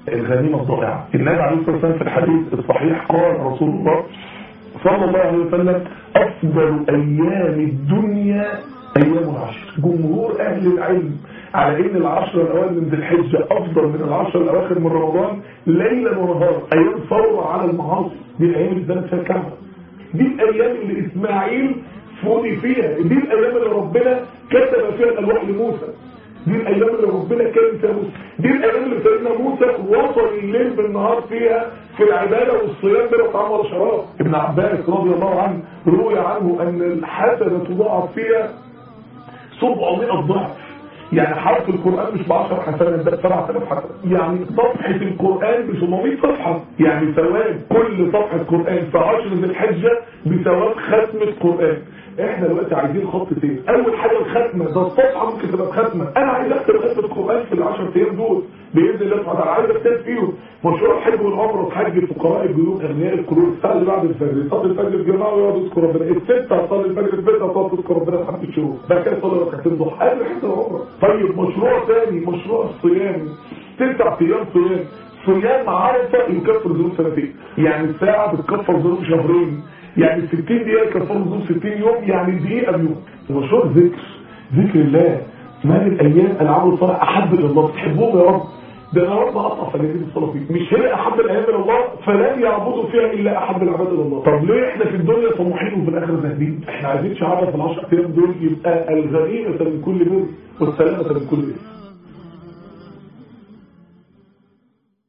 الغنيمة الضائعة النبي عليه الصلاة والسلام في الحديث الصحيح قال رسول الله صلى الله عليه وسلم أفضل أيام الدنيا أيام العشر جمهور أهل العلم على إن العشر الأوائل من ذي الحجة أفضل من العشر الأواخر من رمضان ليلا ونهارا أيام ثورة على المعاصي دي الأيام اللي اتبنت فيها الكعبة دي الأيام اللي إسماعيل فودي فيها دي الأيام اللي ربنا كتب فيها الألواح لموسى دي الايام اللي ربنا كان فيها موسى دي الايام اللي سيدنا موسى وصل الليل بالنهار فيها في العباده والصيام بلا طعام ولا شراب ابن عباس رضي الله عنه روي عنه ان الحسنه تضاعف فيها 700 ضعف يعني حرف القرآن مش ب 10 حسنات ده 7000 حسنة يعني صفحة القرآن ب 700 صفحة يعني ثواب كل صفحة قرآن في 10 ذي الحجة بثواب ختمة قرآن احنا دلوقتي عايزين خطتين اول حاجه الختمه ده الصفحه ممكن تبقى ختمه انا عايز اختم ختمه القران في ال10 ايام دول باذن الله سبحانه وتعالى عايز اختم فيهم مشروع الحج والعمره وحج الفقراء الجيوب اغنياء القلوب الساعه اللي بعد الفجر يصلي الفجر الجماعه ويقعد يذكر ربنا السته هتصلي الفجر البيت هتقعد تذكر ربنا خمس شهور بعد كده تصلي ركعتين ضحى قبل حج العمره طيب مشروع ثاني مشروع الصيام تسع ايام صيام صيام عرفه يكفر ذنوب سنتين يعني الساعه بتكفر ذنوب شهرين يعني 60 دقيقة كفر ذنوب 60 يوم يعني دقيقة بيوم مشروع ذكر ذكر الله ما من الأيام العمل الصالح أحب إلى الله بتحبوهم يا رب ده انا رب اقطع فجاجين الصلاه فيه مش هي احب الايام الى الله فلن يعبدوا فيها الا احب العباد الى الله طب ليه احنا في الدنيا طموحين وفي الاخره زاهدين احنا عايزين شعارنا في العشر ايام دول يبقى الغنيمه من كل بر والسلامه من كل اثم